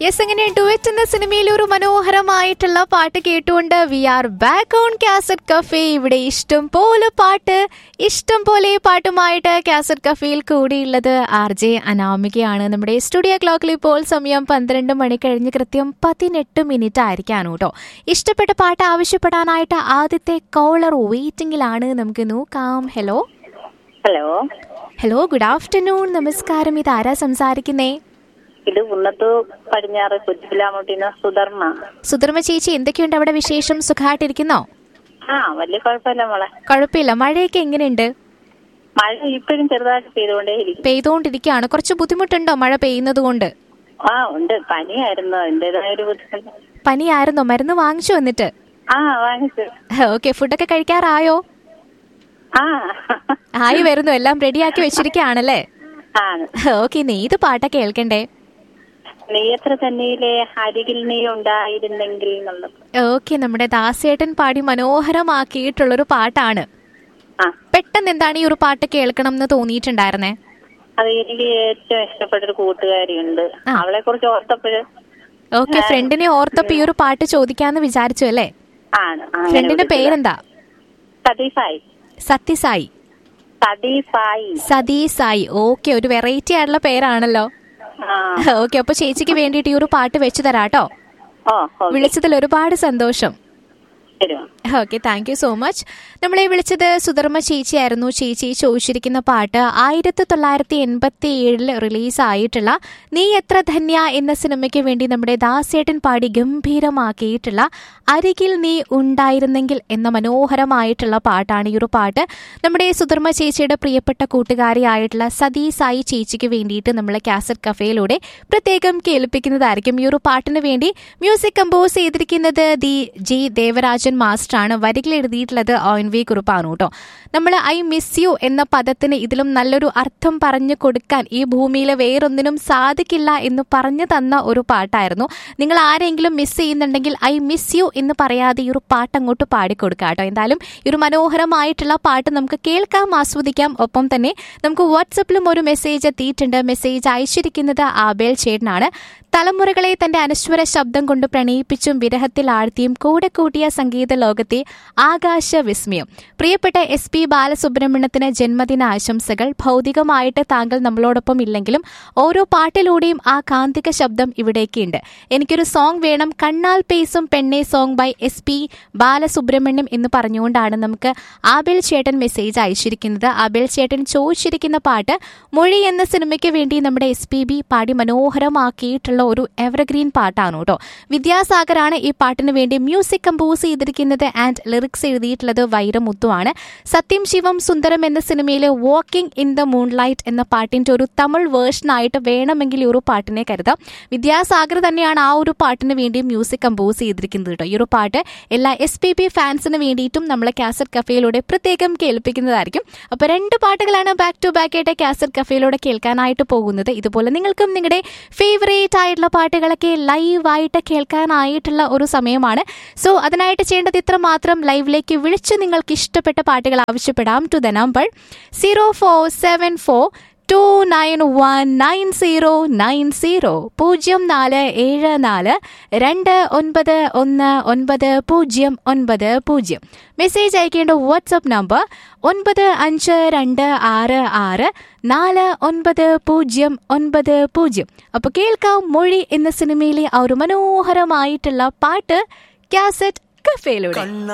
Yes അങ്ങനെ duet എന്ന സിനിമയിൽ ഒരു മനോഹരമായിട്ടുള്ള പാട്ട് കേട്ടുകൊണ്ട് we are back on cassette cafe ഇവിടെ ഇഷ്ടം പോലെ പാട്ട് ഇഷ്ടം പോലെ പാട്ടുമായിട്ട് കാസറ്റ് കഫേയിൽ കൂടിയുള്ളത് ആർ ജെ അനാമികയാണ് നമ്മുടെ സ്റ്റുഡിയോ ക്ലോക്കിൽ ഇപ്പോൾ സമയം പന്ത്രണ്ട് മണി കഴിഞ്ഞ് കൃത്യം പതിനെട്ട് മിനിറ്റ് ആയിരിക്കാണ് കേട്ടോ ഇഷ്ടപ്പെട്ട പാട്ട് ആവശ്യപ്പെടാനായിട്ട് ആദ്യത്തെ കോളർ വെയിറ്റിംഗിലാണ് നമുക്ക് നോക്കാം hello hello hello good afternoon നമസ്കാരം ഇത് ആരാ സംസാരിക്കുന്നേ ഇത് ഉന്നത്തു പടിഞ്ഞാറ് കുറ്റിലാമൂട്ടിന്ന് സുധർമ്മ സുധർമ്മ ചേച്ചി എന്തൊക്കെയുണ്ട് അവിടെ വിശേഷം സുഖമായിട്ടിരിക്കുന്നോ ആ വലിയ കുഴപ്പമില്ല മോളെ കുഴപ്പമില്ല മഴയൊക്കെ എങ്ങനെയുണ്ട് മഴ ഇപ്പോഴും ചെറുതായിട്ട് പെയ്തുകൊണ്ടേ ഇരിക്കും പെയ്തുകൊണ്ടിരിക്കുകയാണ് കുറച്ച് ബുദ്ധിമുട്ടുണ്ടോ മഴ പെയ്യുന്നത് കൊണ്ട് ആ ഉണ്ട് പനിയായിരുന്നു അതിൻ്റെതായ ഒരു ബുദ്ധിമുട്ട് പനിയായിരുന്നോ മരുന്ന് വാങ്ങിച്ചു വന്നിട്ട് ആ വാങ്ങിച്ചു ഓക്കെ ഫുഡൊക്കെ കഴിക്കാറായോ ആ ആയി വരുന്നു എല്ലാം റെഡിയാക്കി വെച്ചിരിക്കുകയാണല്ലേ ആണ് ഓക്കെ നീ ഇത് പാട്ടൊക്കെ കേൾക്കണ്ടേ നീ എത്ര തന്നെയിലെ അരികിൽ നീ ഉണ്ടായിരുന്നെങ്കിൽ എന്നുള്ളത് ഓക്കെ നമ്മുടെ ദാസേട്ടൻ പാടി മനോഹരമാക്കിയിട്ടുള്ളൊരു പാട്ടാണ് ആ പെട്ടെന്ന് എന്താണ് ഈ ഒരു പാട്ട് കേൾക്കണം എന്ന് തോന്നിയിട്ടുണ്ടായിരുന്നേ അത് എനിക്ക് ഏറ്റവും ഇഷ്ടപ്പെട്ട ഒരു കൂട്ടുകാരിയുണ്ട് ആ. അവളെ കുറിച്ച് ഓർത്തപ്പോഴ് ഓക്കെ ഫ്രണ്ടിനെ ഓർത്തപ്പോ ഈ ഒരു പാട്ട് ചോദിക്കാന്ന് വിചാരിച്ചു അല്ലേ ആണ് അങ്ങനെ ഫ്രണ്ടിന്റെ വിളിച്ചതാ. പേരെന്താ സതീഫായി സത്യസായി സതീഫായി സതീ സായി ഓക്കെ ഒരു വെറൈറ്റി ആയിട്ടുള്ള പേരാണല്ലോ ആ ഓക്കെ അപ്പൊ ചേച്ചിക്ക് വേണ്ടിയിട്ട് ഈ ഒരു പാട്ട് വെച്ചു തരാട്ടോ ഓ ഓക്കെ വിളിച്ചതിൽ ഒരുപാട് സന്തോഷം തരുമോ okay thank you so much നമ്മളെ വിളിച്ചത് സുധർമ്മ ചേച്ചിയായിരുന്നു ചേച്ചി ചോദിച്ചിരിക്കുന്ന പാട്ട് ആയിരത്തി തൊള്ളായിരത്തി എൺപത്തി ഏഴിൽ റിലീസായിട്ടുള്ള നീ എത്ര ധന്യ എന്ന സിനിമയ്ക്ക് വേണ്ടി നമ്മുടെ ദാസേട്ടൻ പാടി ഗംഭീരമാക്കിയിട്ടുള്ള അരികിൽ നീ ഉണ്ടായിരുന്നെങ്കിൽ എന്ന മനോഹരമായിട്ടുള്ള പാട്ടാണ് ഈ ഒരു പാട്ട് നമ്മുടെ സുധർമ്മ ചേച്ചിയുടെ പ്രിയപ്പെട്ട കൂട്ടുകാരിയായിട്ടുള്ള സതീ സായി ചേച്ചിക്ക് വേണ്ടിയിട്ട് നമ്മൾ കാസറ്റ് കഫേയിലൂടെ പ്രത്യേകം കേൾപ്പിക്കുന്നതായിരിക്കും ഈ ഒരു പാട്ടിന് വേണ്ടി മ്യൂസിക് കമ്പോസ് ചെയ്തിരിക്കുന്നത് ദി ജി ദേവരാജൻ മാസ്റ്ററാണ് വരികൾ എഴുതിയിട്ടുള്ളത് ഓൻ വി കുറുപ്പാണ് കേട്ടോ നമ്മൾ ഐ മിസ് യു എന്ന പദത്തിന് ഇതിലും നല്ലൊരു അർത്ഥം പറഞ്ഞു കൊടുക്കാൻ ഈ ഭൂമിയിൽ വേറൊന്നിനും സാധിക്കില്ല എന്ന് പറഞ്ഞു തന്ന ഒരു പാട്ടായിരുന്നു നിങ്ങൾ ആരെങ്കിലും മിസ് ചെയ്യുന്നുണ്ടെങ്കിൽ ഐ മിസ് യു എന്ന് പറയാതെ ഈ ഒരു പാട്ട് അങ്ങോട്ട് പാടിക്കൊടുക്കുക കേട്ടോ എന്തായാലും ഈ ഒരു മനോഹരമായിട്ടുള്ള പാട്ട് നമുക്ക് കേൾക്കാം ആസ്വദിക്കാം ഒപ്പം തന്നെ നമുക്ക് വാട്സപ്പിലും ഒരു മെസ്സേജ് എത്തിയിട്ടുണ്ട് മെസ്സേജ് അയച്ചിരിക്കുന്നത് ആബേൽ ചേട്ടനാണ് തലമുറകളെ തന്റെ അനശ്വര ശബ്ദം കൊണ്ട് പ്രണയിപ്പിച്ചും വിരഹത്തിൽ ആഴ്ത്തിയും കൂടെ കൂട്ടിയ സംഗീത ലോകത്തെ ആകാശ വിസ്മയം പ്രിയപ്പെട്ട എസ് പി ബാലസുബ്രഹ്മണ്യത്തിന് ജന്മദിന ആശംസകൾ ഭൗതികമായിട്ട് താങ്കൾ നമ്മളോടൊപ്പം ഇല്ലെങ്കിലും ഓരോ പാട്ടിലൂടെയും ആ കാന്തിക ശബ്ദം ഇവിടേക്കുണ്ട് എനിക്കൊരു സോങ് വേണം കണ്ണാൽ പേസും പെണ്ണെ song by S P Balasubrahmanyam എന്ന് പറഞ്ഞുകൊണ്ടാണ് നമുക്ക് ആബേൽ ചേട്ടൻ മെസ്സേജ് അയച്ചിരിക്കുന്നത് ആബേൽ ചേട്ടൻ ചോദിച്ചിരിക്കുന്ന പാട്ട് മൊഴി എന്ന സിനിമയ്ക്ക് വേണ്ടി നമ്മുടെ എസ് പി ബി പാടി മനോഹരമാക്കിയിട്ടുള്ള ഒരു എവർഗ്രീൻ പാട്ടാണ് കേട്ടോ വിദ്യാസാഗറാണ് ഈ പാട്ടിന് വേണ്ടി മ്യൂസിക് കമ്പോസ് ചെയ്തിരിക്കുന്നത് ആൻഡ് ലിറിക്സ് എഴുതിയിട്ടുള്ളത് വൈരമുത്തുവാണ് സത്യം ശിവം സുന്ദരം എന്ന സിനിമയിലെ വാക്കിംഗ് ഇൻ ദ മൂൺലൈറ്റ് എന്ന പാട്ടിന്റെ ഒരു തമിഴ് വേർഷനായിട്ട് വേണമെങ്കിൽ ഈ ഒരു പാട്ടിനെ കരുതാം വിദ്യാസാഗർ തന്നെയാണ് ആ ഒരു പാട്ടിന് വേണ്ടി മ്യൂസിക് കമ്പോസ് ചെയ്തിരിക്കുന്നത് കേട്ടോ ഈ ഒരു പാട്ട് എല്ലാ എസ് പി പി ഫാൻസിന് വേണ്ടിയിട്ടും നമ്മൾ കാസറ്റ് കഫേയിലൂടെ പ്രത്യേകം കേൾപ്പിക്കുന്നതായിരിക്കും അപ്പോൾ രണ്ട് പാട്ടുകളാണ് ബാക്ക് ടു ബാക്ക് ആയിട്ട് കാസറ്റ് കഫേയിലൂടെ കേൾക്കാനായിട്ട് പോകുന്നത് ഇതുപോലെ നിങ്ങൾക്കും നിങ്ങളുടെ ഫേവറേറ്റ് ആയിട്ടുള്ള പാട്ടുകളൊക്കെ ലൈവായിട്ട് കേൾക്കാനായിട്ടുള്ള ഒരു സമയമാണ് സോ അതിനായിട്ട് ചെയ്യേണ്ടത് ഇത്ര മാത്രം ലൈവിലേക്ക് വിളിച്ച് നിങ്ങൾക്ക് ഇഷ്ടപ്പെട്ട പാട്ടുകൾ ആവശ്യപ്പെടാം to the number zero four seven four two nine one nine zero nine zero പൂജ്യം നാല് ഏഴ് നാല് രണ്ട് ഒൻപത് ഒന്ന് ഒൻപത് പൂജ്യം ഒൻപത് പൂജ്യം മെസ്സേജ് അയക്കേണ്ട വാട്സപ്പ് നമ്പർ ഒൻപത് അഞ്ച് രണ്ട് ആറ് ആറ് നാല് ഒൻപത് പൂജ്യം ഒൻപത് പൂജ്യം അപ്പോൾ കേൾക്കാം മൊഴി എന്ന സിനിമയിലെ ആ ഒരു മനോഹരമായിട്ടുള്ള പാട്ട് കാസറ്റ് കഫേയിലൂടെ